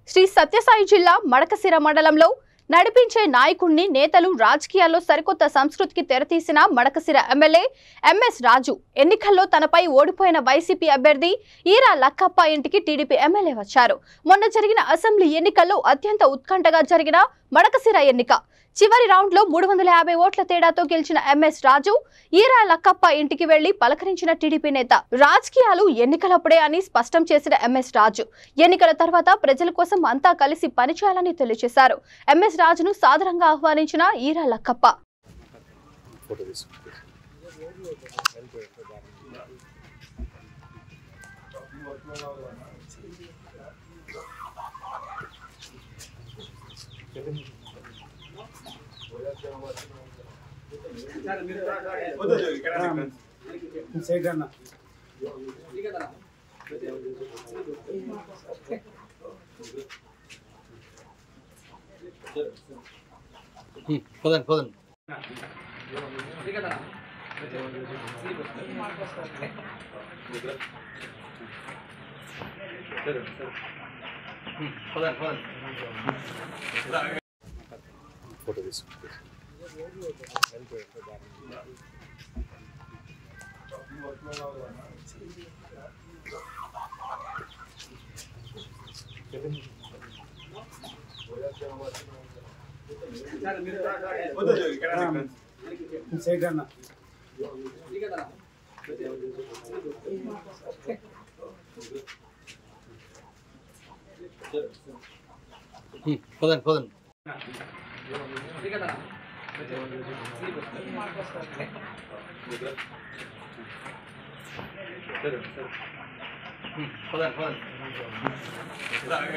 శ్రీ సత్యసాయి జిల్లా మడకసిర మండలంలో నడిపించే నాయకుణ్ణి నేతలు రాజకీయాల్లో సరికొత్త సంస్కృతికి తెరతీసిన మడకసిర ఎమ్మెల్యే ఎంఎస్ రాజు ఎన్నికల్లో తనపై ఓడిపోయిన వైసీపీ అభ్యర్థి ఈరా లక్కప్ప ఇంటికి టీడీపీ ఎమ్మెల్యే వచ్చారు మొన్న జరిగిన అసెంబ్లీ ఎన్నికల్లో అత్యంత ఉత్కంఠగా జరిగిన మడకసిర ఎన్నిక చివరి రౌండ్లో మూడు వందల యాభై ఓట్ల తేడాతో గెలిచిన ఎంఎస్ రాజు ఈరా లక్కప్ప ఇంటికి వెళ్లి పలకరించిన టీడీపీ నేత రాజకీయాలు ఎన్నికలప్పుడే అని స్పష్టం చేసిన ఎంఎస్ రాజు ఎన్నికల తర్వాత ప్రజల కోసం అంతా కలిసి పనిచేయాలని తెలియజేశారు ఎంఎస్ రాజును సాదరంగా ఆహ్వానించిన ఈరా లక్కప్ప ఫోటో తీసుకుంటాం సైడ్ అన్న పదండి పదండి పదండి పదండి ఫోటో తీసుకుంటాం సైడ్ అన్న పదండి పదండి పదండి పదండి